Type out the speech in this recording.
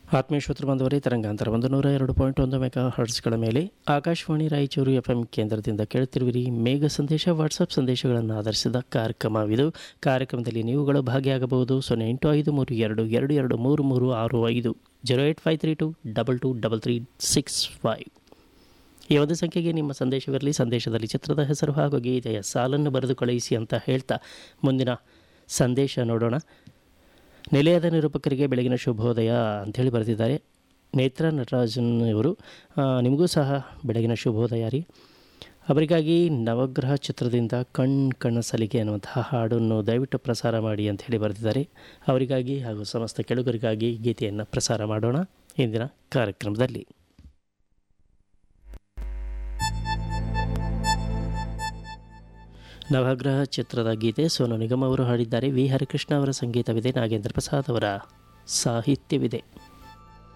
ಆತ್ಮೀಯ ಶ್ರೋತೃ ಬಂದವರೇ ತರಂಗಾಂತರ ಒಂದು ನೂರ ಎರಡು ಪಾಯಿಂಟ್ ಒಂದು ಮೆಗಾ ಹರ್ಟ್ಸ್ಗಳ ಮೇಲೆ ಆಕಾಶವಾಣಿ ರಾಯಚೂರು ಎಫ್ ಎಂ ಕೇಂದ್ರದಿಂದ ಕೇಳುತ್ತಿರುವಿರಿ ಮೇಘ ಸಂದೇಶ ವಾಟ್ಸಪ್ ಸಂದೇಶಗಳನ್ನು ಆಧರಿಸಿದ ಕಾರ್ಯಕ್ರಮವಿದು ಕಾರ್ಯಕ್ರಮದಲ್ಲಿ ನೀವುಗಳು ಭಾಗಿಯಾಗಬಹುದು ಸೊನ್ನೆ ಎಂಟು ಐದು ಮೂರು ಎರಡು ಎರಡು ಎರಡು ಮೂರು ಮೂರು ಆರು ಐದು zero eight five three two double two double three six five ಈ ಒಂದು ಸಂಖ್ಯೆಗೆ ನಿಮ್ಮ ಸಂದೇಶವಿರಲಿ ಸಂದೇಶದಲ್ಲಿ ಚಿತ್ರದ ಹೆಸರು ಹಾಗೂ ಗೀತೆಯ ಸಾಲನ್ನು ಬರೆದು ಕಳುಹಿಸಿ ಅಂತ ಹೇಳ್ತಾ ಮುಂದಿನ ಸಂದೇಶ ನೋಡೋಣ ನಿಲಯದ ನಿರೂಪಕರಿಗೆ ಬೆಳಗಿನ ಶುಭೋದಯ ಅಂಥೇಳಿ ಬರೆದಿದ್ದಾರೆ ನೇತ್ರ ನಟರಾಜನ್ ಇವರು ಆ, ನಿಮಗೂ ಸಹ ಬೆಳಗಿನ ಶುಭೋದಯ ರೀ ಅವರಿಗಾಗಿ ನವಗ್ರಹ ಚಿತ್ರದಿಂದ ಕಣ್ ಕನಸಲಿಗೆ ಅನ್ನುವಂತಹ ಹಾಡನ್ನು ದಯವಿಟ್ಟು ಪ್ರಸಾರ ಮಾಡಿ ಅಂತ ಹೇಳಿ ಬರೆದಿದ್ದಾರೆ ಅವರಿಗಾಗಿ ಹಾಗೂ ಸಮಸ್ತ ಕೆಳುಗರಿಗಾಗಿ ಗೀತೆಯನ್ನು ಪ್ರಸಾರ ಮಾಡೋಣ ಇಂದಿನ ಕಾರ್ಯಕ್ರಮದಲ್ಲಿ ನವಗ್ರಹ ಚಿತ್ರದ ಗೀತೆ ಸೋನು ನಿಗಮ್ ಅವರು ಹಾಡಿದ್ದಾರೆ ವಿ ಹರಿಕೃಷ್ಣ ಅವರ ಸಂಗೀತವಿದೆ ನಾಗೇಂದ್ರ ಪ್ರಸಾದ್ ಅವರ ಸಾಹಿತ್ಯವಿದೆ